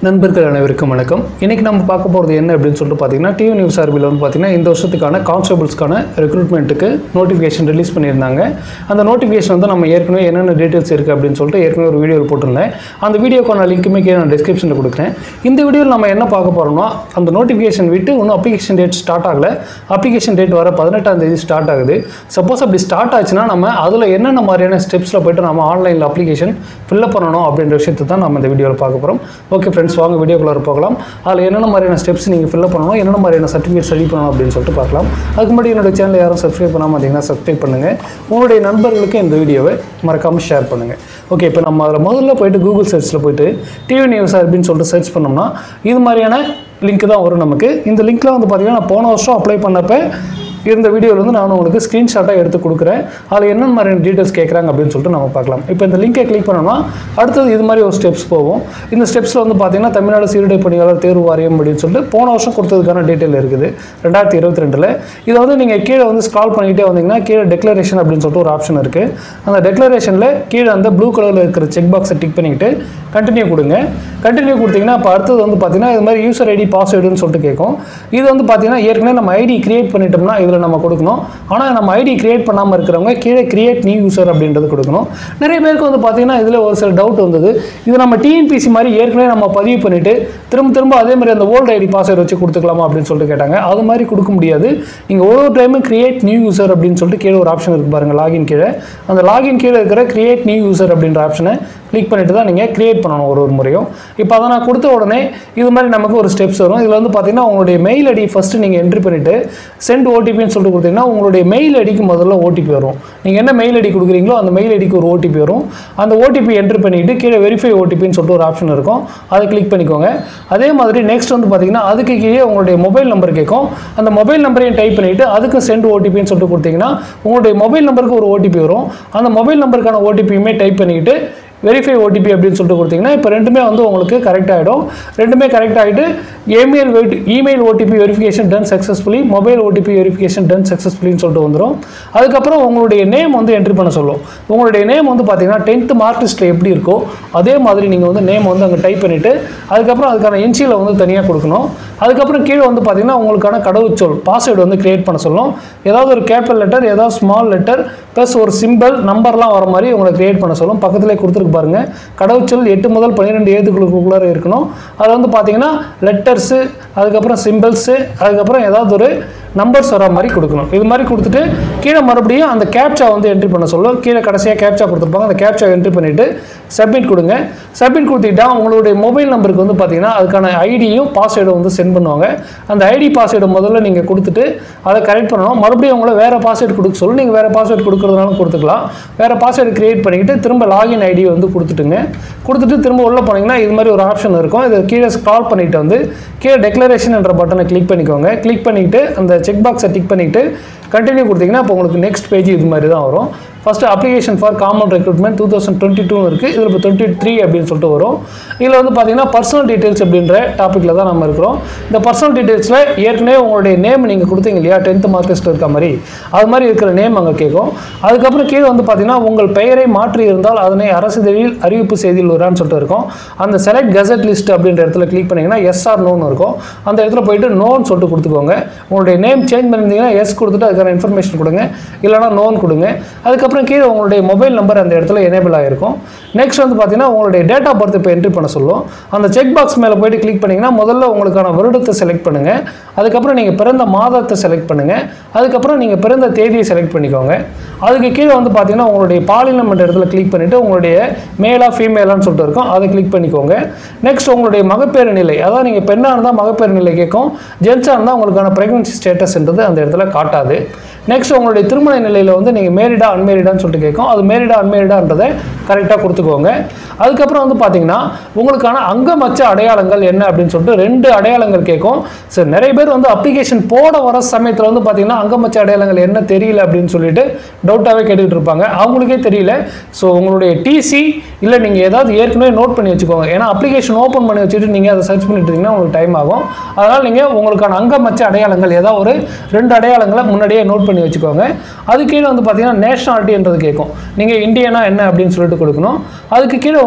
நண்பர்கள் அனைவருக்கும் வணக்கம் இன்றைக்கி நம்ம பார்க்க போகிறது என்ன அப்படின்னு சொல்லிட்டு பார்த்தீங்கன்னா டிவி நியூஸ் ஆர்பியில் வந்து பார்த்தீங்கன்னா இந்த வருஷத்துக்கான கான்ஸ்டபிள்ஸ்க்கான ரெக்ரூட்மெண்ட்டுக்கு நோட்டிஃபிகேஷன் ரிலீஸ் பண்ணியிருந்தாங்க அந்த நோட்டிஃபிகேஷன் வந்து நம்ம ஏற்கனவே என்னென்ன டீட்டெயில்ஸ் இருக்குது அப்படின்னு சொல்லிட்டு ஏற்கனவே ஒரு வீடியோவில் போட்டிருந்தேன் அந்த வீடியோக்கான லிங்க்குமே கீழே நான் டிஸ்கிரிப்ஷனில் கொடுக்குறேன் இந்த வீடியோவில் நம்ம என்ன பார்க்க போகிறோம்னா அந்த நோட்டிஃபிகேஷன் விட்டு இன்னும் அப்ளிகேஷன் டேட் ஸ்டார்ட் ஆகலை அப்ளிகேஷன் டேட் வர பதினெட்டாம் தேதி ஸ்டார்ட் ஆகுது சப்போஸ் அப்படி ஸ்டார்ட் ஆச்சுன்னா நம்ம அதில் என்னென்ன மாதிரியான ஸ்டெப்ஸில் போயிட்டு நம்ம ஆன்லைனில் அப்ளிகேஷன் ஃபில்அப் பண்ணணும் அப்படின்ற விஷயத்தை தான் நம்ம இந்த வீடியோவில் பார்க்க போகிறோம் ஓகே ஃப்ரெண்ட்ஸ் வாங்க வீடியோக்குள்ளே போகலாம் அதில் என்னென்ன மாதிரியான ஸ்டெப்ஸ் நீங்கள் ஃபில்அப் பண்ணணும் என்னென்ன மாதிரியான சர்டிஃபிகேட் ரெடி பண்ணணும் அப்படின்னு சொல்லிட்டு பார்க்கலாம் அதுக்கு முன்னாடி என்னோட சேனல் யாரும் சப்ஸ்கிரைப் பண்ணாமல் இருந்தீங்கன்னா சப்ஸ்கிரைப் பண்ணுங்கள் உங்களுடைய நண்பர்களுக்கு இந்த வீடியோவை மறக்காமல் ஷேர் பண்ணுங்கள் ஓகே இப்போ நம்ம அதில் முதல்ல போயிட்டு கூகுள் சர்ச்சில் போயிட்டு டிவி நியூஸ் அப்படின்னு சொல்லிட்டு சர்ச் பண்ணோம்னா இது மாதிரியான லிங்க் தான் வரும் நமக்கு இந்த லிங்க்கில் வந்து பார்த்தீங்கன்னா நான் போன வருஷம் அப்ளை பண்ணப்போ இருந்த வீடியோவில் வந்து நான் உங்களுக்கு ஸ்க்ரீன்ஷாட்டாக எடுத்து கொடுக்குறேன் அதில் என்னென்ன மாதிரியான டீட்டெயில்ஸ் கேட்குறாங்க அப்படின்னு சொல்லிட்டு நம்ம பார்க்கலாம் இப்போ இந்த லிங்கை கிளிக் பண்ணோம்னா அடுத்தது இது மாதிரி ஒரு ஸ்டெப்ஸ் போகும் இந்த ஸ்டெப்ஸில் வந்து பார்த்தீங்கன்னா தமிழ்நாடு சீருடை பணியாளர் தேர்வு வாரியம் அப்படின்னு சொல்லிட்டு போன வருஷம் கொடுத்ததுக்கான டீட்டெயில் இருக்குது ரெண்டாயிரத்தி இருபத்தி ரெண்டில் இதை வந்து நீங்கள் கீழே வந்து ஸ்க்ரால் பண்ணிக்கிட்டே வந்தீங்கன்னா கீழே டெக்ளரேஷன் அப்படின்னு சொல்லிட்டு ஒரு ஆப்ஷன் இருக்குது அந்த டெக்ளரேஷனில் கீழே அந்த ப்ளூ கலரில் இருக்கிற செக் பாக்ஸை டிக் பண்ணிக்கிட்டு கண்டினியூ கொடுங்க கண்டினியூ கொடுத்தீங்கன்னா இப்போ அடுத்தது வந்து பார்த்தீங்கன்னா இது மாதிரி யூசர் ஐடி பாஸ்வேர்டுன்னு சொல்லிட்டு கேட்கும் இது வந்து பார்த்தீங்கன்னா ஏற்கனவே நம்ம ஐடி கிரியேட் பண்ணிட்டோம்னா இதில் நம்ம கொடுக்கணும் ஆனால் நம்ம ஐடி கிரியேட் பண்ணாமல் இருக்கிறவங்க கீழே கிரியேட் நியூ யூசர் அப்படின்றது கொடுக்கணும் நிறைய பேருக்கு வந்து பார்த்தீங்கன்னா இதில் ஒரு சில டவுட் வந்தது இது நம்ம டிஎன்பிசி மாதிரி ஏற்கனவே நம்ம பதிவு பண்ணிவிட்டு திரும்ப திரும்ப அதே மாதிரி அந்த ஓல்டு ஐடி பாஸ்வேர்டு வச்சு கொடுத்துக்கலாமா அப்படின்னு சொல்லிட்டு கேட்டாங்க அது மாதிரி கொடுக்க முடியாது நீங்கள் ஒரு ஒரு டைமும் கிரியேட் நியூ யூசர் அப்படின்னு சொல்லிட்டு கீழே ஒரு ஆப்ஷன் இருக்குது பாருங்கள் லாகின் கீழே அந்த லாகின் கீழே இருக்கிற கிரியேட் நியூ யூசர் அப்படின்ற ஆப்ஷனை கிளிக் பண்ணிட்டு தான் நீங்கள் கிரியேட் பண்ணணும் ஒரு ஒரு முறையும் இப்போ அதை நான் கொடுத்த உடனே இது மாதிரி நமக்கு ஒரு ஸ்டெப்ஸ் வரும் இதில் வந்து பார்த்தீங்கன்னா உங்களுடைய மெயில் ஐடி ஃபஸ்ட்டு நீங்கள் என்ட்ரி பண்ணிவிட்டு சென்ட் ஓடிபின்னு சொல்லிட்டு கொடுத்தீங்கன்னா உங்களுடைய மெயில் ஐடிக்கு முதல்ல ஓடிபி வரும் நீங்கள் என்ன மெயில் ஐடி கொடுக்குறீங்களோ அந்த மெயில் ஐடிக்கு ஒரு ஓடிபி வரும் அந்த ஓடிபி என்ட்ரி பண்ணிவிட்டு கீழே வெரிஃபை ஓடிபின்னு சொல்லிட்டு ஒரு ஆப்ஷன் இருக்கும் அதை கிளிக் பண்ணிக்கோங்க அதே மாதிரி நெக்ஸ்ட் வந்து பார்த்தீங்கன்னா அதுக்கு கீழே உங்களுடைய மொபைல் நம்பர் கேட்கும் அந்த மொபைல் நம்பரையும் டைப் பண்ணிவிட்டு அதுக்கு சென்ட் ஓடிபின்னு சொல்லிட்டு கொடுத்தீங்கன்னா உங்களுடைய மொபைல் நம்பருக்கு ஒரு ஓடிபி வரும் அந்த மொபைல் நம்பருக்கான ஓடிபியுமே டைப் பண்ணிக்கிட்டு வெரிஃபை ஓடிபி அப்படின்னு சொல்லிட்டு கொடுத்தீங்கன்னா இப்போ ரெண்டுமே வந்து உங்களுக்கு கரெக்ட் ஆகிடும் ரெண்டுமே கரெக்ட் ஆகிட்டு email wait email OTP verification done successfully mobile OTP verification done சக்ஸஸ்ஃபுல்லின்னு சொல்லிட்டு வந்துடும் அதுக்கப்புறம் உங்களுடைய நேம் வந்து என்ட்ரி பண்ண சொல்லும் உங்களுடைய நேம் வந்து பார்த்தீங்கன்னா டென்த்து மார்க் லிஸ்ட்டில் எப்படி இருக்கோ அதே மாதிரி நீங்கள் வந்து நேம் வந்து அங்கே டைப் பண்ணிவிட்டு அதுக்கப்புறம் அதுக்கான என்சியில் வந்து தனியாக கொடுக்கணும் அதுக்கப்புறம் கீழே வந்து பார்த்தீங்கன்னா உங்களுக்கான கடவுச்சொல் பாஸ்வேர்டு வந்து கிரியேட் பண்ண சொல்லும் ஏதாவது ஒரு கேபிட்டல் லெட்டர் ஏதாவது ஸ்மால் லெட்டர் ப்ளஸ் ஒரு சிம்பிள் நம்பர்லாம் வர மாதிரி உங்களை கிரியேட் பண்ண சொல்லும் பக்கத்துலேயே கொடுத்துருக்கு பாருங்க கடவுச்சொல் எட்டு முதல் பன்னிரெண்டு எழுத்துக்களுக்குள்ளார இருக்கணும் அதில் வந்து பார்த்தீங்கன்னா லெட்டர்ஸு அதுக்கப்புறம் சிம்பிள்ஸு அதுக்கப்புறம் ஏதாவது ஒரு நம்பர்ஸ் வர மாதிரி கொடுக்கணும் இது மாதிரி கொடுத்துட்டு கீழே மறுபடியும் அந்த கேப்சா வந்து என்ட்ரி பண்ண சொல்லும் கீழே கடைசியாக கேப்சா கொடுத்துருப்பாங்க அந்த கேப்சா என்ட்ரி பண்ணிவிட்டு சப்மிட் கொடுங்க சப்மிட் கொடுத்துட்டா உங்களுடைய மொபைல் நம்பருக்கு வந்து பார்த்தீங்கன்னா அதுக்கான ஐடியும் பாஸ்வேர்டும் வந்து சென்ட் பண்ணுவாங்க அந்த ஐடி பாஸ்வேர்டு முதல்ல நீங்கள் கொடுத்துட்டு அதை கரெக்ட் பண்ணணும் மறுபடியும் உங்களை வேறு பாஸ்வேர்டு கொடுக்க சொல்லி நீங்கள் வேறு பாஸ்வேர்டு கொடுக்குறதுனாலும் கொடுத்துக்கலாம் வேறு பாஸ்வேர்டு கிரியேட் பண்ணிக்கிட்டு திரும்ப லாகின் ஐடி வந்து கொடுத்துட்டுங்க கொடுத்துட்டு திரும்ப உள்ளே போனீங்கன்னா இது மாதிரி ஒரு ஆப்ஷன் இருக்கும் இதை கீழே ஸ்க்ரால் பண்ணிட்டு வந்து கீழே டெக்ளரேஷன் என்ற பட்டனை கிளிக் பண்ணிக்கோங்க கிளிக் பண்ணிக்கிட்டு அந்த செக் பாக்ஸை டிக் பண்ணிக்கிட்டு கண்டினியூ கொடுத்தீங்கன்னா இப்போ உங்களுக்கு நெக்ஸ்ட் பேஜ் இது மாதிரி தான் வரும் first application for common recruitment two thousand twenty two இருக்குது இதில் இப்போ டுவெண்ட்டி த்ரீ அப்படின்னு சொல்லிட்டு வரும் இதில் வந்து பார்த்தீங்கன்னா பர்சனல் டீட்டெயில்ஸ் அப்படின்ற டாப்பிக்கில் தான் நம்ம இருக்கிறோம் இந்த பர்சனல் டீட்டெயில்ஸில் ஏற்கனவே உங்களுடைய நேம் நீங்கள் கொடுத்தீங்க இல்லையா டென்த்து மார்க் லிஸ்ட்டில் இருக்க மாதிரி அது மாதிரி இருக்கிற நேம் அங்கே கேட்கும் அதுக்கப்புறம் கீழே வந்து பார்த்தீங்கன்னா உங்கள் பெயரை மாற்றி இருந்தால் அதனை அரசிதழில் அறிவிப்பு செய்தியில் வரான்னு சொல்லிட்டு இருக்கும் அந்த செலக்ட் கெசட் லிஸ்ட் அப்படின்ற இடத்துல கிளிக் பண்ணிங்கன்னா எஸ்ஆர் நோன் இருக்கும் அந்த இடத்துல போயிட்டு நோன் சொல்லிட்டு கொடுத்துக்கோங்க உங்களுடைய நேம் சேஞ்ச் பண்ணியிருந்தீங்கன்னா எஸ் கொடுத்துட்டு அதுக்கான இன்ஃபர்மேஷன் கொடுங்க இல்லைனா நோன் கொடுங்க அதுக்கப்புறம் கீழே உங்களுடைய மொபைல் நம்பர் அந்த இடத்துல எனேபிள் ஆகிருக்கும் நெக்ஸ்ட் வந்து பார்த்தீங்கன்னா உங்களுடைய டேட் ஆஃப் பர்த் இப்போ என்ட்ரி பண்ண சொல்லும் அந்த செக் பாக்ஸ் மேலே போயிட்டு கிளிக் பண்ணிங்கன்னா முதல்ல உங்களுக்கான வருடத்தை செலக்ட் பண்ணுங்கள் அதுக்கப்புறம் நீங்கள் பிறந்த மாதத்தை செலக்ட் பண்ணுங்கள் அதுக்கப்புறம் நீங்கள் பிறந்த தேதியை செலக்ட் பண்ணிக்கோங்க அதுக்கு கீழே வந்து பார்த்தீங்கன்னா உங்களுடைய பாலினம் என்ற இடத்துல கிளிக் பண்ணிவிட்டு உங்களுடைய மேலா ஃபீமேலான்னு சொல்லிட்டு இருக்கும் அதை கிளிக் பண்ணிக்கோங்க நெக்ஸ்ட் உங்களுடைய மகப்பேறு நிலை அதாவது நீங்கள் பெண்ணாக இருந்தால் மகப்பேறு நிலை கேட்கும் ஜென்ஸாக இருந்தால் உங்களுக்கான ப்ரெக்னன்சி ஸ்டேட்டஸ்ன்றது அந்த இடத்துல காட்டாது நெக்ஸ்ட் உங்களுடைய திருமண நிலையில் வந்து நீங்கள் மேரிடா அன்மேரிடான்னு சொல்லிட்டு கேட்கும் அது மேரிடா அன்மேரிடான்றதை கரெக்டாக கொடுத்துக்கோங்க அதுக்கப்புறம் வந்து பார்த்தீங்கன்னா உங்களுக்கான அங்கமச்ச அடையாளங்கள் என்ன அப்படின்னு சொல்லிட்டு ரெண்டு அடையாளங்கள் கேட்கும் சரி நிறைய பேர் வந்து அப்ளிகேஷன் போட வர சமயத்தில் வந்து பார்த்தீங்கன்னா அங்கமச்ச அடையாளங்கள் என்ன தெரியல அப்படின்னு சொல்லிட்டு டவுட்டாகவே கேட்டுக்கிட்டு இருப்பாங்க அவங்களுக்கே தெரியல ஸோ உங்களுடைய டிசி இல்லை நீங்கள் ஏதாவது ஏற்கனவே நோட் பண்ணி வச்சுக்கோங்க ஏன்னா அப்ளிகேஷன் ஓப்பன் பண்ணி வச்சுட்டு நீங்கள் அதை சர்ச் பண்ணிட்டு இருந்தீங்கன்னா உங்களுக்கு டைம் ஆகும் அதனால் நீங்கள் உங்களுக்கான அங்கமச்ச அடையாளங்கள் ஏதாவது ஒரு ரெண்டு அடையாளங்களை முன்னாடியே நோட் பண்ணி வச்சுக்கோங்க அது கீழே வந்து பார்த்தீங்கன்னா நேஷனாலிட்டின்றது கேட்கும் நீங்கள் இந்தியனா என்ன அப்படின்னு சொல்லிட்டு கொடுக்கணும் அதுக்கு கீழே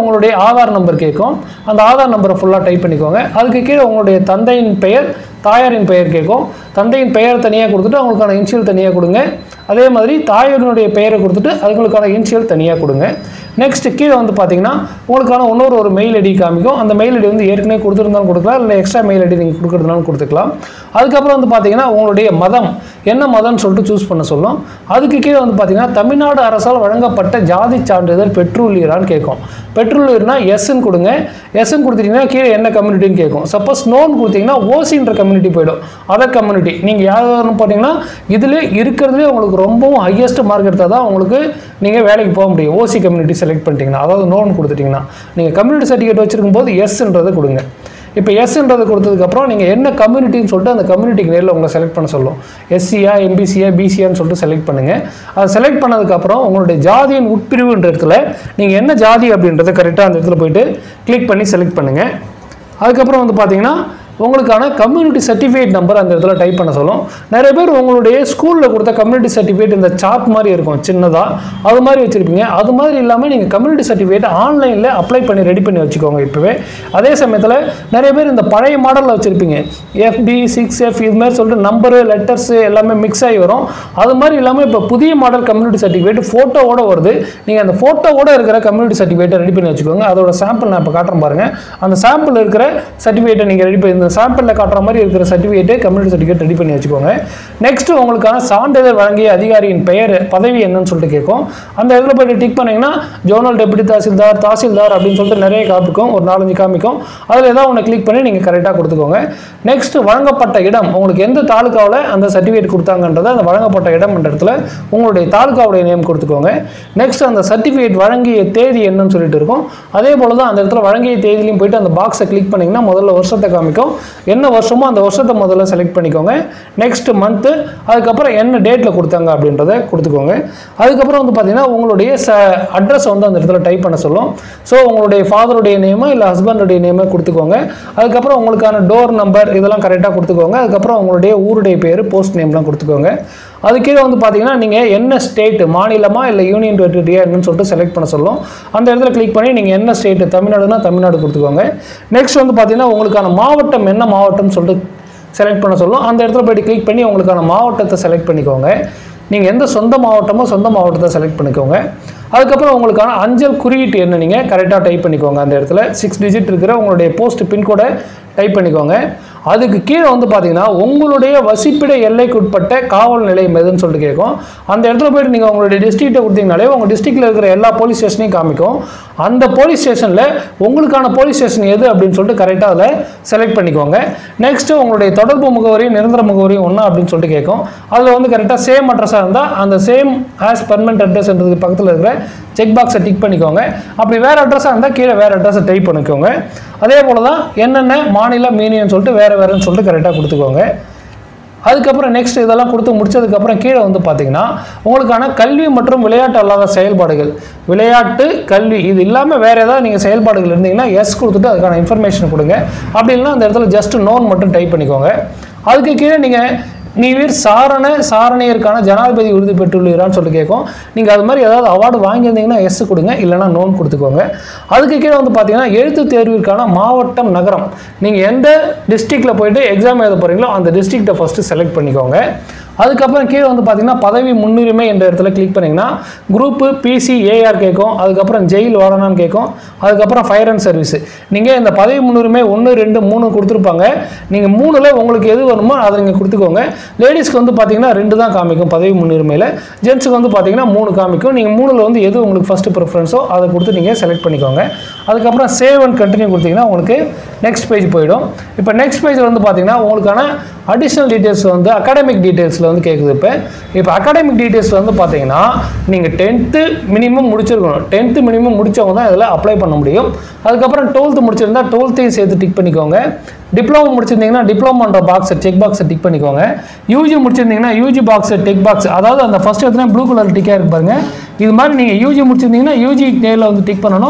உங்களுடைய ஆதார் நம்பர் கேட்கும் அந்த ஆதார் நம்பரை ஃபுல்லாக டைப் பண்ணிக்கோங்க அதுக்கு கீழே உங்களுடைய தந்தையின் பெயர் தாயாரின் பெயர் கேட்கும் தந்தையின் பெயர் தனியாக கொடுத்துட்டு அவங்களுக்கான இன்ஷியல் தனியாக கொடுங்க அதே மாதிரி தாயாரினுடைய பெயரை கொடுத்துட்டு அதுங்களுக்கான இன்ஷியல் தனியாக கொடுங்க நெக்ஸ்ட் கீழே வந்து பார்த்தீங்கன்னா உங்களுக்கான இன்னொரு ஒரு மெயில் ஐடி காமிக்கும் அந்த மெயில் ஐடி வந்து ஏற்கனவே கொடுத்துருந்தாலும் கொடுக்கலாம் இல்லை எக்ஸ்ட்ரா மெயில் ஐடி நீங்கள் கொடுக்குறதுனாலும் கொடுத்துக்கலாம் அதுக்கப்புறம் வந்து பார்த்தீங்கன்னா உங்களுடைய மதம் என்ன மதம்னு சொல்லிட்டு சூஸ் பண்ண சொல்லும் அதுக்கு கீழே வந்து பார்த்தீங்கன்னா தமிழ்நாடு அரசால் வழங்கப்பட்ட ஜாதி சான்றிதழ் பெற்றுள்ளீரான்னு கேட்கும் பெற்றுள்ளீர்னா எஸ்ன்னு கொடுங்க எஸ்ன்னு கொடுத்துட்டீங்கன்னா கீழே என்ன கம்யூனிட்டின்னு கேட்கும் சப்போஸ் நோன் கொடுத்தீங்கன்னா ஓசின்ற கம்யூனிட்டி போயிடும் அதர் கம்யூனிட்டி நீங்கள் யாருன்னு போட்டிங்கன்னா இதில் இருக்கிறதுலே உங்களுக்கு ரொம்பவும் ஹையஸ்ட் மார்க் எடுத்தால் தான் உங்களுக்கு நீங்கள் வேலைக்கு போக முடியும் ஓசி கம்யூனிட்டி செலக்ட் பண்ணிட்டீங்கன்னா அதாவது நோன் கொடுத்துட்டிங்கன்னா நீங்கள் கம்யூனிட்டி சர்டிஃபிகேட் வச்சிருக்கும் போது எஸ்ன்றதை கொடுங்க இப்போ எஸ்ன்றது கொடுத்ததுக்கப்புறம் நீங்கள் என்ன கம்யூனிட்டின்னு சொல்லிட்டு அந்த கம்யூனிட்டிக்கு நேரில் உங்களை செலக்ட் பண்ண சொல்லும் எஸ்சியா எம்பிசியா பிசியான்னு சொல்லிட்டு செலக்ட் பண்ணுங்கள் அதை செலக்ட் பண்ணதுக்கப்புறம் உங்களுடைய ஜாதியின் உட்பிரிவுன்ற இடத்துல நீங்கள் என்ன ஜாதி அப்படின்றத கரெக்டாக அந்த இடத்துல போயிட்டு கிளிக் பண்ணி செலக்ட் பண்ணுங்கள் அதுக்கப்புறம் வந்து பார்த்தீங்கன்னா உங்களுக்கான கம்யூனிட்டி சர்டிஃபிகேட் நம்பர் அந்த இடத்துல டைப் பண்ண சொல்லும் நிறைய பேர் உங்களுடைய ஸ்கூலில் கொடுத்த கம்யூனிட்டி சர்டிஃபிகேட் இந்த சார்ட் மாதிரி இருக்கும் சின்னதாக அது மாதிரி வச்சுருப்பீங்க அது மாதிரி இல்லாமல் நீங்கள் கம்யூனிட்டி சர்டிஃபிகேட் ஆன்லைனில் அப்ளை பண்ணி ரெடி பண்ணி வச்சுக்கோங்க இப்போவே அதே சமயத்தில் நிறைய பேர் இந்த பழைய மாடலில் வச்சுருப்பீங்க எஃப்பி சிக்ஸ் எஃப் இது மாதிரி சொல்லிட்டு நம்பரு லெட்டர்ஸு எல்லாமே மிக்ஸ் ஆகி வரும் அது மாதிரி இல்லாமல் இப்போ புதிய மாடல் கம்யூனிட்டி சர்டிஃபிகேட் ஃபோட்டோவோட வருது நீங்கள் அந்த ஃபோட்டோவோட இருக்கிற கம்யூனிட்டி சர்டிஃபிகேட்டை ரெடி பண்ணி வச்சுக்கோங்க அதோட சாம்பிள் நான் இப்போ காட்டுறேன் பாருங்கள் அந்த சாம்பிள் இருக்கிற சர்டிஃபிகேட்டை நீங்கள் ரெடி பண்ணி இந்த சாம்பிளில் காட்டுற மாதிரி இருக்கிற சர்டிஃபிகேட்டு கம்யூனிட்டி சர்டிஃபிகேட் ரெடி பண்ணி வச்சுக்கோங்க நெக்ஸ்ட் உங்களுக்கான சான்றிதழ் வழங்கிய அதிகாரியின் பெயர் பதவி என்னன்னு சொல்லிட்டு கேட்கும் அந்த இடத்துல போய்ட்டு டிக் பண்ணீங்கன்னா ஜோனல் டெபுட்டி தாசில்தார் தாசில்தார் அப்படின்னு சொல்லிட்டு நிறைய காமிக்கும் ஒரு நாலஞ்சு காமிக்கும் அதில் ஏதாவது ஒன்று கிளிக் பண்ணி நீங்கள் கரெக்டாக கொடுத்துக்கோங்க நெக்ஸ்ட் வழங்கப்பட்ட இடம் உங்களுக்கு எந்த தாலுக்காவில் அந்த சர்டிஃபிகேட் கொடுத்தாங்கன்றதை அந்த வழங்கப்பட்ட இடம் என்ற இடத்துல உங்களுடைய தாலுக்காவுடைய நேம் கொடுத்துக்கோங்க நெக்ஸ்ட் அந்த சர்டிஃபிகேட் வழங்கிய தேதி என்னன்னு சொல்லிட்டு இருக்கும் அதே போல தான் அந்த இடத்துல வழங்கிய தேதியிலையும் போயிட்டு அந்த பாக்ஸை கிளிக் பண்ணிங்கன்னா முதல்ல வருஷத்தை காமிக்கும் என்ன வருஷமோ அந்த வருஷத்தை முதல்ல செலக்ட் பண்ணிக்கோங்க நெக்ஸ்ட் மந்த்து அதுக்கப்புறம் என்ன டேட்டில் கொடுத்தாங்க அப்படின்றத கொடுத்துக்கோங்க அதுக்கப்புறம் வந்து பார்த்தீங்கன்னா உங்களுடைய ச அட்ரஸ் வந்து அந்த இடத்துல டைப் பண்ண சொல்லும் ஸோ உங்களுடைய ஃபாதருடைய நேமோ இல்லை ஹஸ்பண்டுடைய நேமோ கொடுத்துக்கோங்க அதுக்கப்புறம் உங்களுக்கான டோர் நம்பர் இதெல்லாம் கரெக்டாக கொடுத்துக்கோங்க அதுக்கப்புறம் உங்களுடைய ஊருடைய பேர் போஸ்ட் நேம்லாம் கொடுத்துக்கோங்க அது கீழே வந்து பார்த்தீங்கன்னா நீங்கள் என்ன ஸ்டேட் மாநிலமா இல்லை யூனியன் டெரிட்டரியா என்னன்னு சொல்லிட்டு செலக்ட் பண்ண சொல்லும் அந்த இடத்துல கிளிக் பண்ணி நீங்கள் என்ன ஸ்டேட் தமிழ்நாடுனா தமிழ்நாடு கொடுத்துக்கோங்க நெக்ஸ்ட் வந்து பார்த்தீங்கன்னா உங்களுக்கான மாவட்டம் என்ன மாவட்டம்னு சொல்லிட்டு செலக்ட் பண்ண சொல்லும் அந்த இடத்துல போயிட்டு கிளிக் பண்ணி உங்களுக்கான மாவட்டத்தை செலக்ட் பண்ணிக்கோங்க நீங்கள் எந்த சொந்த மாவட்டமோ சொந்த மாவட்டத்தை செலக்ட் பண்ணிக்கோங்க அதுக்கப்புறம் உங்களுக்கான அஞ்சல் குறியீட்டு என்ன நீங்கள் கரெக்டாக டைப் பண்ணிக்கோங்க அந்த இடத்துல சிக்ஸ் டிஜிட் இருக்கிற உங்களுடைய போஸ்ட் பின்கோடை டைப் பண்ணிக்கோங்க அதுக்கு கீழே வந்து பார்த்தீங்கன்னா உங்களுடைய வசிப்பிட எல்லைக்கு உட்பட்ட காவல் நிலையம் எதுன்னு சொல்லிட்டு கேட்கும் அந்த இடத்துல போயிட்டு நீங்கள் உங்களுடைய டிஸ்ட்ரிக்ட்டை கொடுத்தீங்கனாலே உங்கள் டிஸ்ட்ரிக்ட்டில் இருக்கிற எல்லா போலீஸ் ஸ்டேஷனையும் காமிக்கும் அந்த போலீஸ் ஸ்டேஷனில் உங்களுக்கான போலீஸ் ஸ்டேஷன் எது அப்படின்னு சொல்லிட்டு கரெக்டாக அதில் செலக்ட் பண்ணிக்கோங்க நெக்ஸ்ட்டு உங்களுடைய தொடர்பு முகவரியும் நிரந்தர முகவரியும் ஒன்றா அப்படின்னு சொல்லிட்டு கேட்கும் அதில் வந்து கரெக்டாக சேம் அட்ரஸாக இருந்தால் அந்த சேம் ஆஸ் பர்மனெண்ட் அட்ரஸ்ன்றதுக்கு பக்கத்தில் இருக்கிற செக் பாக்ஸை டிக் பண்ணிக்கோங்க அப்படி வேறு அட்ரஸாக இருந்தால் கீழே வேறு அட்ரஸை டைப் பண்ணிக்கோங்க அதே போல் தான் என்னென்ன மாநிலம் மீனியன் சொல்லிட்டு வேறு வேறுன்னு சொல்லிட்டு கரெக்டாக கொடுத்துக்கோங்க அதுக்கப்புறம் நெக்ஸ்ட் இதெல்லாம் கொடுத்து முடிச்சதுக்கப்புறம் கீழே வந்து பார்த்தீங்கன்னா உங்களுக்கான கல்வி மற்றும் விளையாட்டு அல்லாத செயல்பாடுகள் விளையாட்டு கல்வி இது இல்லாமல் வேறு ஏதாவது நீங்கள் செயல்பாடுகள் இருந்தீங்கன்னா எஸ் கொடுத்துட்டு அதுக்கான இன்ஃபர்மேஷன் கொடுங்க அப்படி இல்லைன்னா அந்த இடத்துல ஜஸ்ட் நோன் மட்டும் டைப் பண்ணிக்கோங்க அதுக்கு கீழே நீங்கள் நீவீர் சாரண சாரணியருக்கான ஜனாதிபதி விருது பெற்றுள்ளீரான்னு சொல்லிட்டு கேட்கும் நீங்கள் அது மாதிரி ஏதாவது அவார்டு வாங்கியிருந்தீங்கன்னா எஸ் கொடுங்க இல்லைனா நோன் கொடுத்துக்கோங்க அதுக்கு கீழே வந்து பார்த்தீங்கன்னா எழுத்து தேர்விற்கான மாவட்டம் நகரம் நீங்கள் எந்த டிஸ்ட்ரிக்டில் போயிட்டு எக்ஸாம் எழுத போகிறீங்களோ அந்த டிஸ்ட்ரிக்ட்டை ஃபஸ்ட்டு செலக்ட் பண்ணிக்கோங்க அதுக்கப்புறம் கீழே வந்து பார்த்தீங்கன்னா பதவி முன்னுரிமை என்ற இடத்துல கிளிக் பண்ணிங்கன்னா குரூப்பு பிசி ஏஆர் கேட்கும் அதுக்கப்புறம் ஜெயில் வாரணான்னு கேட்கும் அதுக்கப்புறம் ஃபயர் அண்ட் சர்வீஸ் நீங்கள் இந்த பதவி முன்னுரிமை ஒன்று ரெண்டு மூணு கொடுத்துருப்பாங்க நீங்கள் மூணில் உங்களுக்கு எது வேணுமோ அதை நீங்கள் கொடுத்துக்கோங்க லேடிஸ்க்கு வந்து பார்த்தீங்கன்னா ரெண்டு தான் காமிக்கும் பதவி முன்னுரிமையில் ஜென்ஸுக்கு வந்து பார்த்தீங்கன்னா மூணு காமிக்கும் நீங்கள் மூணில் வந்து எது உங்களுக்கு ஃபஸ்ட்டு ப்ரிஃபரன்ஸோ அதை கொடுத்து நீங்கள் செலக்ட் பண்ணிக்கோங்க அதுக்கப்புறம் சேவ் அண்ட் கண்டினியூ கொடுத்தீங்கன்னா உங்களுக்கு நெக்ஸ்ட் பேஜ் போயிடும் இப்போ நெக்ஸ்ட் பேஜில் வந்து பார்த்தீங்கன்னா உங்களுக்கான அடிஷ்னல் டீட்டெயில்ஸ் வந்து அகாடமிக் டீட்டெயில்ஸில் வந்து கேட்குது இப்போ இப்போ அகாடமிக் டீட்டெயில்ஸில் வந்து பார்த்தீங்கன்னா நீங்கள் டென்த்து மினிமம் முடிச்சிருக்கணும் டென்த்து மினிமம் முடிச்சவங்க தான் இதில் அப்ளை பண்ண முடியும் அதுக்கப்புறம் டுவெல்த்து முடிச்சிருந்தா டுவெல்த்தையும் சேர்த்து டிக் பண்ணிக்கோங்க டிப்ளமோ முடிச்சிருந்தீங்கன்னா டிப்ளமோன்ற பாக்ஸை செக் பாக்ஸை டிக் பண்ணிக்கோங்க யூஜி முடிச்சிருந்தீங்கன்னா யூஜி பாக்ஸை டிக் பாக்ஸ் அதாவது அந்த ஃபஸ்ட் எடுத்துனா ப்ளூ கலர் டிக்காக இருக்கு பாருங்க இது மாதிரி நீங்கள் யூஜி முடிச்சிருந்தீங்கன்னா யூஜி நேரில் வந்து டிக் பண்ணணும்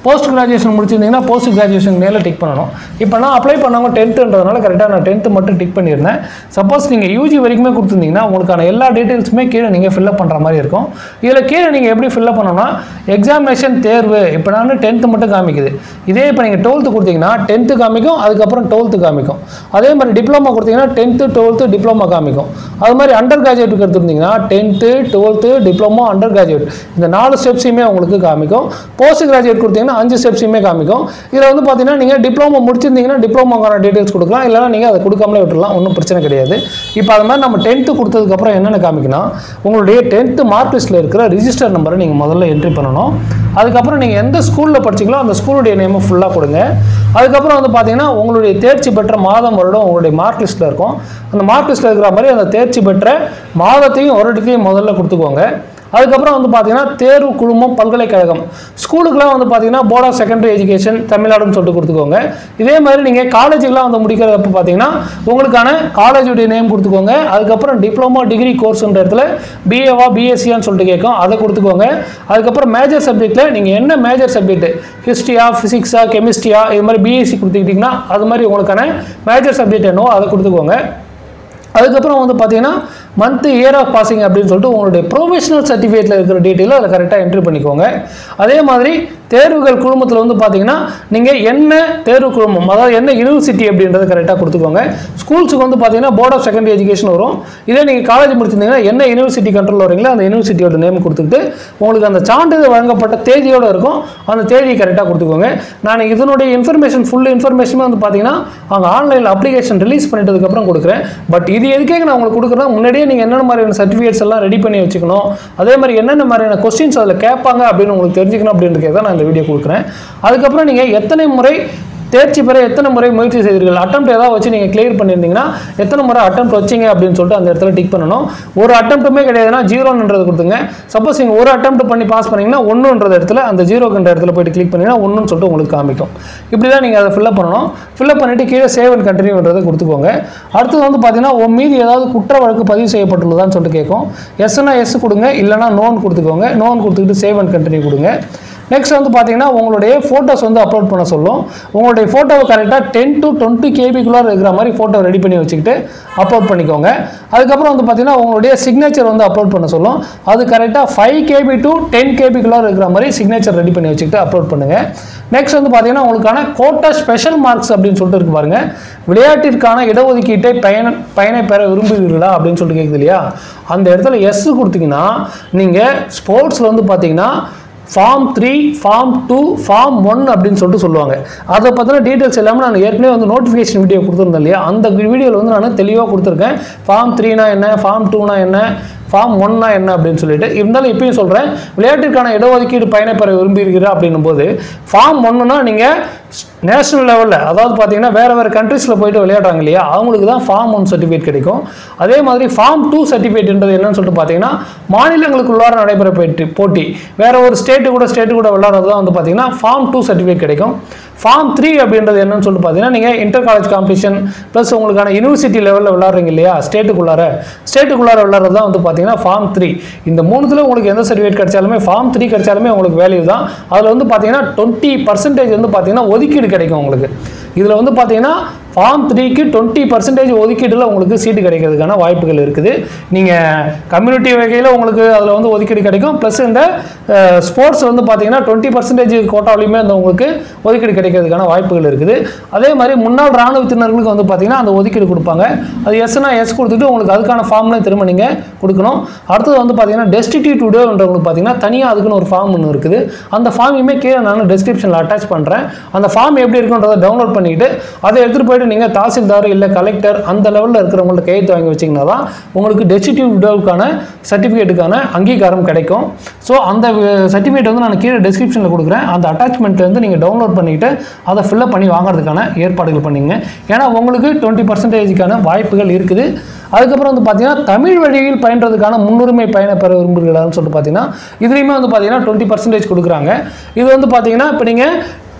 போஸ்ட் கிராஜுவேஷன் முடிச்சிருந்தீங்கன்னா போஸ்ட் கிராஜுவேஷன் மேலே டிக் பண்ணணும் இப்போ நான் அப்ளை பண்ணவங்க டென்த்துன்றதுனால கரெக்டாக நான் டென்த்து மட்டும் டிக் பண்ணியிருந்தேன் சப்போஸ் நீங்கள் யூஜி வரைக்குமே கொடுத்துருந்தீங்கன்னா உங்களுக்கான எல்லா டீட்டெயில்ஸுமே கீழே நீங்கள் ஃபில்அப் பண்ணுற மாதிரி இருக்கும் இதில் கீழே நீங்கள் எப்படி ஃபில்அப் பண்ணணும்னா எக்ஸாமினேஷன் தேர்வு இப்போ நான் டென்த்து மட்டும் காமிக்குது இதே இப்போ நீங்கள் டுவெல்த்து கொடுத்தீங்கன்னா டென்த்து காமிக்கும் அதுக்கப்புறம் டுவெல்த்து காமிக்கும் அதே மாதிரி டிப்ளமா கொடுத்தீங்கன்னா டென்த்து டுவெல்த்து டிப்ளமா காமிக்கும் அது மாதிரி அண்டர் கிராஜுவேட்டுக்கு எடுத்துருந்தீங்கன்னா tenth twelfth diploma under graduate இந்த நாலு ஸ்டெப்ஸையுமே உங்களுக்கு காமிக்கும் போஸ்ட் கிராஜுவேட் கொடுத்தீங்கன்னா அஞ்சு ஸ்டெப்ஸையுமே காமிக்கும் இதில் வந்து பார்த்தீங்கன்னா நீங்கள் டிப்ளமோ முடிச்சிருந்தீங்கன்னா டிப்ளமோக்கான டீட்டெயில்ஸ் கொடுக்கலாம் இல்லைனா நீங்கள் அதை கொடுக்காமலே விட்டுறலாம் ஒன்றும் பிரச்சனை கிடையாது இப்போ அது மாதிரி நம்ம டென்த்து கொடுத்ததுக்கப்புறம் என்னென்ன காமிக்கணும் உங்களுடைய டென்த்து மார்க் லிஸ்ட்டில் இருக்கிற ரிஜிஸ்டர் நம்பரை நீங்கள் முதல்ல என்ட்ரி பண்ணணும் அதுக்கப்புறம் நீங்கள் எந்த ஸ்கூலில் படிச்சீங்களோ அந்த ஸ்கூலுடைய நேமை ஃபுல்லாக கொடுங்க அதுக்கப்புறம் வந்து பார்த்தீங்கன்னா உங்களுடைய தேர்ச்சி பெற்ற மாதம் வருடம் உங்களுடைய மார்க் லிஸ்ட்டில் இருக்கும் அந்த மார்க் லிஸ்ட்டில் இருக்கிற மாதிரி அந்த தேர்ச்சி பெற்ற மாதத்தையும் வருடத்தையும் முதல்ல கொடுத்துக்கோங்க அதுக்கப்புறம் வந்து பார்த்தீங்கன்னா தேர்வு குழுமம் பல்கலைக்கழகம் ஸ்கூலுக்குலாம் வந்து பார்த்தீங்கன்னா போர்ட் ஆஃப் செகண்டரி எஜுகேஷன் தமிழ்நாடுன்னு சொல்லிட்டு கொடுத்துக்கோங்க இதே மாதிரி நீங்கள் காலேஜுக்குலாம் வந்து முடிக்கிறப்ப பார்த்தீங்கன்னா உங்களுக்கான காலேஜுடைய நேம் கொடுத்துக்கோங்க அதுக்கப்புறம் டிப்ளமோ டிகிரி கோர்ஸ்ன்ற இடத்துல பிஏவா பிஎஸ்சியான்னு சொல்லிட்டு கேட்கும் அதை கொடுத்துக்கோங்க அதுக்கப்புறம் மேஜர் சப்ஜெக்ட்டில் நீங்கள் என்ன மேஜர் சப்ஜெக்ட் ஹிஸ்ட்ரியா ஃபிசிக்ஸா கெமிஸ்ட்ரியா இது மாதிரி பிஎஸ்சி கொடுத்துக்கிட்டிங்கன்னா அது மாதிரி உங்களுக்கான மேஜர் சப்ஜெக்ட் என்னவோ அதை கொடுத்துக்கோங்க அதுக்கப்புறம் வந்து பார்த்தீங்கன்னா மந்த் இயர் ஆஃப் பாசிங் அப்படின்னு சொல்லிட்டு உங்களுடைய ப்ரொஃபஷனல் சர்டிஃபிகேட்டில் இருக்கிற டீட்டெயிலும் அதில் கரெக்டாக என்ட்ரி பண்ணிக்கோங்க அதே மாதிரி தேர்வுகள் குழுமத்தில் வந்து பார்த்தீங்கன்னா நீங்கள் என்ன தேர்வு குழுமம் அதாவது என்ன யூனிவர்சிட்டி அப்படின்றத கரெக்டாக கொடுத்துக்கோங்க ஸ்கூல்ஸுக்கு வந்து பார்த்தீங்கன்னா போர்ட் ஆஃப் செகண்டரி எஜுகேஷன் வரும் இதே நீங்கள் காலேஜ் முடிச்சிருந்தீங்கன்னா என்ன யூனிவர்சிட்டி கண்ட்ரோல் வரீங்களோ அந்த யூனிவர்சிட்டியோட நேம் கொடுத்துட்டு உங்களுக்கு அந்த சான்றிதழ் வழங்கப்பட்ட தேதியோடு இருக்கும் அந்த தேதியை கரெக்டாக கொடுத்துக்கோங்க நான் இதனுடைய இன்ஃபர்மேஷன் ஃபுல் இன்ஃபர்மேஷனுமே வந்து பார்த்தீங்கன்னா அவங்க ஆன்லைனில் அப்ளிகேஷன் ரிலீஸ் பண்ணிட்டதுக்கப்புறம் கொடுக்குறேன் பட் இது எதுக்காக நான் உங்களுக்கு கொடுக்குறேன் முன்னாடியே நீங்கள் என்னென்ன மாதிரியான சர்டிஃபிகேட்ஸ் எல்லாம் ரெடி பண்ணி வச்சுக்கணும் அதே மாதிரி என்னென்ன மாதிரியான கொஸ்டின்ஸ் அதில் கேட்பாங்க அப்படின்னு உங்களுக்கு தெரிஞ்சுக்கணும் அப்படின்றதுக்காக தான் நான் இந்த வீடியோ கொடுக்குறேன் அதுக்கப்புறம் நீங்கள் எத்தனை முறை தேர்ச்சி பெற எத்தனை முறை முயற்சி செய்தீர்கள் அட்டம் ஏதாவது வச்சு நீங்கள் கிளியர் பண்ணியிருந்தீங்கன்னா எத்தனை முறை அட்டம் வச்சிங்க அப்படின்னு சொல்லிட்டு அந்த இடத்துல டிக் பண்ணணும் ஒரு அட்டம்ப்ட்டுமே கிடையாதுன்னா ஜீரோன்றது கொடுத்துங்க சப்போஸ் நீங்கள் ஒரு அட்டம் பண்ணி பாஸ் பண்ணீங்கன்னா ஒன்றுன்றது இடத்துல அந்த ஜீரோக்குன்ற இடத்துல போயிட்டு கிளிக் பண்ணிங்கன்னா ஒன்றுன்னு சொல்லிட்டு உங்களுக்கு காமிக்கும் இப்படி தான் நீங்கள் அதை ஃபில்அப் பண்ணணும் ஃபில்அப் பண்ணிவிட்டு கீழே சேவ் அண்ட் கண்டினியூன்றதை கொடுத்துக்கோங்க அடுத்தது வந்து பார்த்தீங்கன்னா உன் மீது ஏதாவது குற்ற வழக்கு பதிவு செய்யப்பட்டுள்ளதான்னு சொல்லிட்டு கேட்கும் எஸ்னா எஸ் கொடுங்க இல்லைனா நோன் கொடுத்துக்கோங்க நோன் கொடுத்துக்கிட்டு சேவ் அண்ட் கண்டினியூ கொடுங்க நெக்ஸ்ட் வந்து பார்த்தீங்கன்னா உங்களுடைய ஃபோட்டோஸ் வந்து அப்லோட் பண்ண சொல்லும் உங்களுடைய ஃபோட்டோவை கரெக்டாக டென் டு டுவெண்ட்டி கேபிக்குள்ளே இருக்கிற மாதிரி ஃபோட்டோ ரெடி பண்ணி வச்சுக்கிட்டு அப்லோட் பண்ணிக்கோங்க அதுக்கப்புறம் வந்து பார்த்தீங்கன்னா உங்களுடைய சிக்னேச்சர் வந்து அப்லோட் பண்ண சொல்லும் அது கரெக்டாக ஃபைவ் கேபி டு டென் கேபிக்குள்ளே இருக்கிற மாதிரி சிக்னேச்சர் ரெடி பண்ணி வச்சுக்கிட்டு அப்லோட் பண்ணுங்கள் நெக்ஸ்ட் வந்து பார்த்தீங்கன்னா உங்களுக்கான கோட்டா ஸ்பெஷல் மார்க்ஸ் அப்படின்னு சொல்லிட்டு இருக்கு பாருங்க விளையாட்டிற்கான இடஒதுக்கீட்டை பயன பயனை பெற விரும்புகிறீர்களா அப்படின்னு சொல்லிட்டு கேட்குது இல்லையா அந்த இடத்துல எஸ் கொடுத்தீங்கன்னா நீங்கள் ஸ்போர்ட்ஸில் வந்து பார்த்தீங்கன்னா form three form two form one அப்படின்னு சொல்லிட்டு சொல்லுவாங்க அதை பற்றின டீட்டெயில்ஸ் எல்லாமே நான் ஏற்கனவே வந்து நோட்டிஃபிகேஷன் வீடியோ கொடுத்துருந்தேன் இல்லையா அந்த வீடியோவில் வந்து நான் தெளிவாக கொடுத்துருக்கேன் ஃபார்ம் த்ரீனா என்ன ஃபார்ம் டூனா என்ன ஃபார்ம் ஒன்னா என்ன அப்படின்னு சொல்லிட்டு இருந்தாலும் இப்பயும் சொல்கிறேன் விளையாட்டிற்கான இடஒதுக்கீடு பயண பெற விரும்புகிறீர்கள் அப்படின்னும் போது ஃபார்ம் ஒன்றுனா நீங்கள் நேஷனல் லெவலில் அதாவது பார்த்தீங்கன்னா வேறு வேறு கண்ட்ரீஸில் போயிட்டு விளையாடுறாங்க இல்லையா அவங்களுக்கு தான் ஃபார்ம் ஒன் சர்டிஃபிகேட் கிடைக்கும் அதே மாதிரி ஃபார்ம் டூ சர்டிஃபிகேட்ன்றது என்னன்னு சொல்லிட்டு பார்த்தீங்கன்னா மாநிலங்களுக்குள்ளார நடைபெற போயிட்டு போட்டி வேற ஒரு ஸ்டேட்டு கூட ஸ்டேட்டு கூட விளையாடுறது தான் வந்து பார்த்தீங்கன்னா ஃபார்ம் டூ சர்டிஃபிகேட் கிடைக்கும் ஃபார்ம் த்ரீ அப்படின்றது என்னன்னு சொல்லிட்டு பார்த்தீங்கன்னா நீங்கள் இன்டர் காலேஜ் காம்படிஷன் ப்ளஸ் உங்களுக்கான யூனிவர்சிட்டி லெவலில் விளாட்றீங்க இல்லையா ஸ்டேட்டுக்குள்ளார ஸ்டேட்டுக்குள்ளார விளாட்றது தான் வந்து பார்த்தீங்கன்னா ஃபார்ம் த்ரீ இந்த மூணுத்தில் உங்களுக்கு எந்த சர்டிஃபிகேட் கிடைச்சாலுமே ஃபார்ம் த்ரீ கிடைச்சாலுமே உங்களுக்கு வேல்யூ தான் அதில் வந்து பார்த்தீங்கன்னா டுவெண்ட்டி பர்சன்டேஜ் வந்து பார்த்தீங்கன்னா ஒதுக்கீடு கிடைக்கும் உங்களுக்கு இதில் வந்து பார்த்தீங்கன்னா ஃபார்ம் த்ரீக்கு டுவெண்ட்டி பர்சன்டேஜ் ஒதுக்கீட்டில் உங்களுக்கு சீட்டு கிடைக்கிறதுக்கான வாய்ப்புகள் இருக்குது நீங்கள் கம்யூனிட்டி வகையில் உங்களுக்கு அதில் வந்து ஒதுக்கீடு கிடைக்கும் ப்ளஸ் இந்த ஸ்போர்ட்ஸ் வந்து பார்த்தீங்கன்னா டுவெண்ட்டி பர்சன்டேஜ் கோட்டாலையுமே அந்த உங்களுக்கு ஒதுக்கீடு கிடைக்கிறதுக்கான வாய்ப்புகள் இருக்குது அதே மாதிரி முன்னாள் ராணுவத்தினர்களுக்கு வந்து பார்த்தீங்கன்னா அந்த ஒதுக்கீடு கொடுப்பாங்க அது எஸ்னா எஸ் கொடுத்துட்டு உங்களுக்கு அதுக்கான ஃபார்ம்லையும் திரும்ப நீங்கள் கொடுக்கணும் அடுத்தது வந்து பார்த்தீங்கன்னா டெஸ்டிடியூட் விடோன்றவங்களுக்கு பார்த்தீங்கன்னா தனியாக அதுக்குன்னு ஒரு ஃபார்ம் ஒன்று இருக்குது அந்த ஃபார்மையுமே கீழே நான் டிஸ்கிரிப்ஷனில் அட்டாச் பண்ணுறேன் அந்த ஃபார்ம் எப்படி இருக்குன்றதை டவுன்லோட் பண்ணிட்டு அதை எடுத்துகிட்டு போயிட்டு நீங்கள் தாசில்தார் இல்லை கலெக்டர் அந்த லெவலில் இருக்கிறவங்கள்ட்ட கையெழுத்து வாங்கி வச்சிங்கன்னா தான் உங்களுக்கு டெஸ்டிடியூட் விடோவுக்கான சர்டிஃபிகேட்டுக்கான அங்கீகாரம் கிடைக்கும் ஸோ அந்த சர்டிஃபிகேட் வந்து நான் கீழே டிஸ்கிரிப்ஷனில் கொடுக்குறேன் அந்த அட்டாச்மெண்ட்லேருந்து நீங்கள் டவுன்லோட் பண்ணிவிட்டு அதை ஃபில்அப் பண்ணி வாங்குறதுக்கான ஏற்பாடுகள் பண்ணிங்க ஏன்னா உங்களுக்கு டுவெண்ட்டி பர்சன்டேஜுக்கான வாய்ப்புகள் இருக்குது அதுக்கப்புறம் வந்து பார்த்தீங்கன்னா தமிழ் வழியில் பயின்றதுக்கான முன்னுரிமை பயண பெற விரும்புகிறான்னு சொல்லிட்டு பார்த்தீங்கன்னா இதுலேயுமே வந்து பார்த்தீங்கன்னா டுவெண்ட்டி பர்சன்டேஜ் கொடுக்குறாங்க இது வந்து பார்த்தீங்கன்னா இப்போ நீங்கள்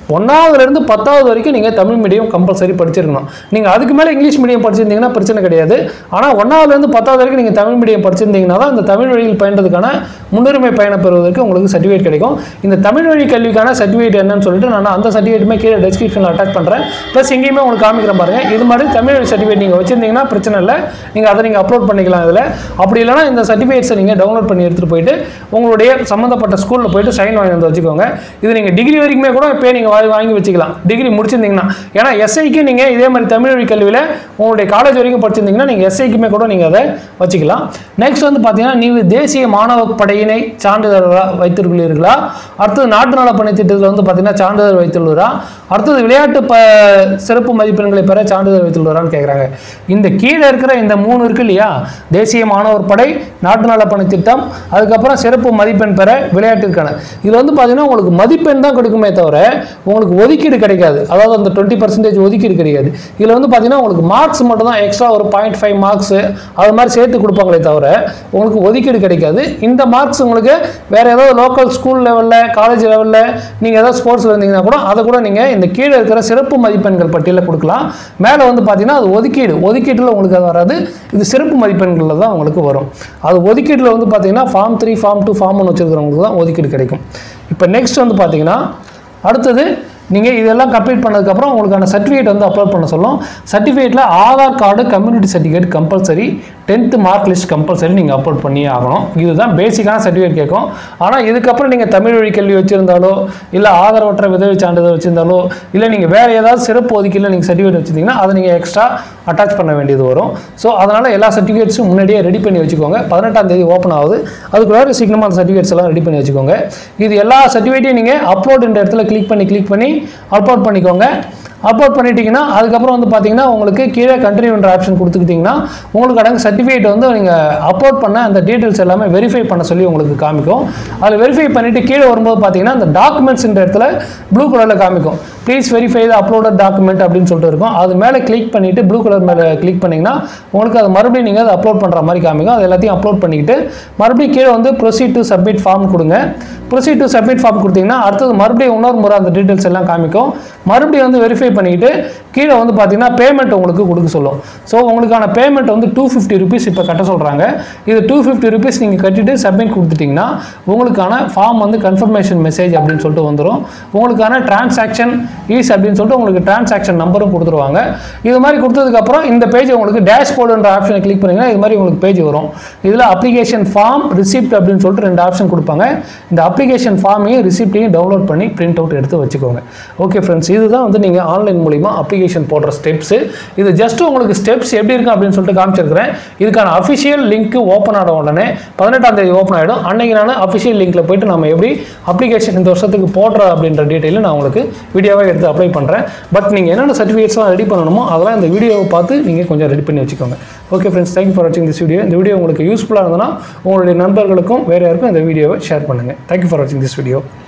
ஒன்றாவதுலேருந்து பத்தாவது வரைக்கும் நீங்கள் தமிழ் மீடியம் கம்பல்சரி படிச்சிருக்கணும் நீங்கள் அதுக்கு மேலே இங்கிலீஷ் மீடியம் படிச்சிருந்தீங்கன்னா பிரச்சனை கிடையாது ஆனால் ஒன்றாவதுலேருந்து பத்தாவது வரைக்கும் நீங்கள் தமிழ் மீடியம் படிச்சிருந்தீங்கன்னா தான் இந்த தமிழ் வழியில் பயின்றதுக்கான முன்னுரிமை பயணம் பெறுவதற்கு உங்களுக்கு சர்டிஃபிகேட் கிடைக்கும் இந்த தமிழ் வழி கல்விக்கான சர்டிஃபிகேட் என்னன்னு சொல்லிட்டு நான் அந்த சர்டிஃபிகேட்டுமே கீழே டெஸ்கிரிப்ஷனில் அட்டாச் பண்ணுறேன் ப்ளஸ் இங்கேயுமே உங்களுக்கு காமிக்கிறேன் பாருங்க இது மாதிரி தமிழ் வழி சர்டிஃபிகேட் நீங்கள் வச்சிருந்தீங்கன்னா பிரச்சனை இல்லை நீங்கள் அதை நீங்கள் அப்லோட் பண்ணிக்கலாம் இதில் அப்படி இல்லைனா இந்த சர்டிஃபிகேட்ஸை நீங்கள் டவுன்லோட் பண்ணி எடுத்துகிட்டு போயிட்டு உங்களுடைய சம்மந்தப்பட்ட ஸ்கூலில் போயிட்டு சைன் வாங்கி வந்து வச்சுக்கோங்க இது நீங்கள் டிகிரி வரைக்குமே கூட இப்போ நீங்கள் வாங்கி வாங்கி வச்சுக்கலாம் டிகிரி முடிச்சிருந்தீங்கன்னா ஏன்னா எஸ்ஐக்கு நீங்கள் இதே மாதிரி தமிழ் வழி கல்வியில் உங்களுடைய காலேஜ் வரைக்கும் படிச்சிருந்தீங்கன்னா நீங்கள் எஸ்ஐக்குமே கூட நீங்கள் அதை வச்சுக்கலாம் நெக்ஸ்ட் வந்து பார்த்தீங்கன்னா நீங்கள் தேசிய மாணவ படையினை சான்றிதழ் வைத்திருக்கிறீர்களா அடுத்தது நாட்டு நல பணி திட்டத்தில் வந்து பார்த்தீங்கன்னா சான்றிதழ் வைத்துள்ளதா அடுத்தது விளையாட்டு ப சிறப்பு மதிப்பெண்களை பெற சான்றிதழ் வைத்துள்ளதான்னு கேட்குறாங்க இந்த கீழே இருக்கிற இந்த மூணு இருக்கு இல்லையா தேசிய மாணவர் படை நாட்டு நல பணி திட்டம் அதுக்கப்புறம் சிறப்பு மதிப்பெண் பெற விளையாட்டிற்கான இது வந்து பார்த்தீங்கன்னா உங்களுக்கு மதிப்பெண் தான் கொடுக்குமே தவிர உங்களுக்கு ஒதுக்கீடு கிடைக்காது அதாவது அந்த டுவெண்ட்டி பர்சன்டேஜ் ஒதுக்கீடு கிடையாது இதில் வந்து பார்த்தீங்கன்னா உங்களுக்கு மார்க்ஸ் மட்டும் தான் எக்ஸ்ட்ரா ஒரு பாயிண்ட் ஃபைவ் மார்க்ஸ் அது மாதிரி சேர்த்து கொடுப்பாங்களே தவிர உங்களுக்கு ஒதுக்கீடு கிடைக்காது இந்த மார்க்ஸ் உங்களுக்கு வேற ஏதாவது லோக்கல் ஸ்கூல் லெவலில் காலேஜ் லெவலில் நீங்கள் ஏதாவது ஸ்போர்ட்ஸில் இருந்தீங்கன்னா கூட அதை கூட நீங்கள் இந்த கீழே இருக்கிற சிறப்பு மதிப்பெண்கள் பட்டியலில் கொடுக்கலாம் மேலே வந்து பார்த்தீங்கன்னா அது ஒதுக்கீடு ஒதுக்கீட்டில் உங்களுக்கு அது வராது இது சிறப்பு மதிப்பெண்களில் தான் உங்களுக்கு வரும் அது ஒதுக்கீட்டில் வந்து பார்த்தீங்கன்னா form three form two form ஒன்று வச்சுருக்கிறவங்களுக்கு தான் ஒதுக்கீடு கிடைக்கும் இப்போ நெக்ஸ்ட் வந்து பார்த்தீங்கன்னா அடுத்தது நீங்கள் இதெல்லாம் கம்ப்ளீட் பண்ணதுக்கப்புறம் உங்களுக்கான சர்டிஃபிகேட் வந்து அப்லோட் பண்ண சொல்லும் சர்டிஃபிகேட்டில் Aadhaar card community certificate compulsory tenth mark list compulsory நீங்கள் அப்லோட் பண்ணியே ஆகணும் இதுதான் பேசிக்கான சர்டிஃபிகேட் கேட்கும் ஆனால் இதுக்கப்புறம் நீங்கள் தமிழ் வழி கல்வி வச்சுருந்தாலோ இல்லை ஆதரவற்ற விதவை சான்றிதழ் வச்சுருந்தாலோ இல்லை நீங்கள் வேறு ஏதாவது சிறப்பு ஒதுக்கீட்டில் நீங்கள் சர்டிஃபிகேட் வச்சுருந்தீங்கன்னா அதை நீங்கள் எக்ஸ்ட்ரா அட்டாச் பண்ண வேண்டியது வரும் ஸோ அதனால் எல்லா சர்டிஃபிகேட்ஸும் முன்னாடியே ரெடி பண்ணி வச்சுக்கோங்க பதினெட்டாம் தேதி ஓப்பன் ஆகுது அதுக்குள்ளார சீக்கிரமாக அந்த சர்டிஃபிகேட்ஸ் எல்லாம் ரெடி பண்ணி வச்சுக்கோங்க இது எல்லா சர்டிஃபிகேட்டையும் நீங்கள் அப்லோட் இந்த இடத்துல கிளிக் பண்ணி கிளிக் பண்ணி அப்லோட் பண்ணிக்கோங்க அப்லோட் பண்ணிட்டீங்கன்னா அதுக்கப்புறம் வந்து பார்த்தீங்கன்னா உங்களுக்கு கீழே கண்டினியூன்ற ஆப்ஷன் கொடுத்துக்கிட்டிங்கன்னா உங்களுக்கு அடங்கு சர்டிஃபிகேட் வந்து நீங்கள் அப்லோட் பண்ண அந்த டீட்டெயில்ஸ் எல்லாமே வெரிஃபை பண்ண சொல்லி உங்களுக்கு காமிக்கும் அதில் வெரிஃபை பண்ணிவிட்டு கீழே வரும்போது பார்த்தீங்கன்னா அந்த டாக்குமெண்ட்ஸ்ன்ற இடத்துல ப்ளூ கலரில் காமிக்கும் please verify the uploaded document அப்படின்னு சொல்லிட்டு இருக்கும் அது மேலே கிளிக் பண்ணிவிட்டு ப்ளூ கலர் மேலே கிளிக் பண்ணிங்கன்னா உங்களுக்கு அது மறுபடியும் நீங்கள் அதை அப்லோட் பண்ணுற மாதிரி காமிக்கும் அது எல்லாத்தையும் அப்லோட் பண்ணிக்கிட்டு மறுபடியும் கீழே வந்து ப்ரொசீட் டு சப்மிட் ஃபார்ம் கொடுங்க ப்ரொசீட் டு சப்மிட் ஃபார்ம் கொடுத்தீங்கன்னா அடுத்தது மறுபடியும் இன்னொரு முறை அந்த டீட்டெயில்ஸ் எல்லாம் காமிக்கும் மறுபடியும் வந்து வெரிஃபை பண்ணிக்கிட்டு கீழே வந்து பார்த்தீங்கன்னா பேமெண்ட் உங்களுக்கு கொடுக்க சொல்லும் ஸோ உங்களுக்கான பேமெண்ட் வந்து டூ ஃபிஃப்டி ருபீஸ் இப்போ கட்ட சொல்கிறாங்க இது டூ ஃபிஃப்டி ருபீஸ் நீங்கள் கட்டிட்டு சப்மிட் கொடுத்துட்டிங்கன்னா உங்களுக்கான ஃபார்ம் வந்து கன்ஃபர்மேஷன் மெசேஜ் அப்படின்னு சொல்லிட்டு வந்துடும் உங்களுக்கான டிரான்சாக்ஷன் ஈஸ் அப்படின்னு சொல்லிட்டு உங்களுக்கு டிரான்சாக்ஷன் நம்பரும் கொடுத்துருவாங்க இது மாதிரி கொடுத்ததுக்கப்புறம் இந்த பேஜ் உங்களுக்கு டேஷ்போர்டுன்ற ஆப்ஷனை கிளிக் பண்ணிங்கன்னா இது மாதிரி உங்களுக்கு பேஜ் வரும் இதில் அப்ளிகேஷன் ஃபார்ம் ரிசிப்ட் அப்படின்னு சொல்லிட்டு ரெண்டு ஆப்ஷன் கொடுப்பாங்க இந்த அப்ளிகேஷன் ஃபார்மையும் ரிசிப்டையும் டவுன்லோட் பண்ணி பிரிண்ட் அவுட் எடுத்து வச்சுக்கோங்க ஓகே ஃப்ரெண்ட்ஸ் இதுதான் வந்து நீங்கள் ஆன்லைன் மூலிமா அப்ளிகேஷன் போடுற ஸ்டெப்ஸு இது ஜஸ்ட் உங்களுக்கு ஸ்டெப்ஸ் எப்படி இருக்கும் அப்படின்னு சொல்லிட்டு காமிச்சிருக்கிறேன் இதுக்கான அஃபிஷியல் லிங்க் ஓப்பன் ஆன உடனே பதினெட்டாம் தேதி ஓப்பன் ஆகிடும் அன்னைக்கு நான் அஃபிஷியல் லிங்க்கில் போயிட்டு நம்ம எப்படி அப்ளிகேஷன் இந்த வருஷத்துக்கு போடுற அப்படின்ற டீட்டெயிலை நான் உங்களுக்கு வீடியோவாக எடுத்து அப்ளை பண்ணுறேன் பட் நீங்கள் என்னென்ன சர்டிஃபிகேட்ஸ்லாம் ரெடி பண்ணணுமோ அதெல்லாம் இந்த வீடியோவை பார்த்து நீங்கள் கொஞ்சம் ரெடி பண்ணி வச்சுக்கோங்க ஓகே ஃப்ரெண்ட்ஸ் தேங்க்யூ ஃபார் வாட்சிங் திஸ் வீடியோ இந்த வீடியோ உங்களுக்கு யூஸ்ஃபுல்லாக இருந்ததுன்னா உங்களுடைய நண்பர்களுக்கும் வேறு யாருக்கும் இந்த வீடியோவை ஷேர் பண்ணுங்கள் தேங்க்யூ ஃபார் வாட்சிங் திஸ் வீடியோ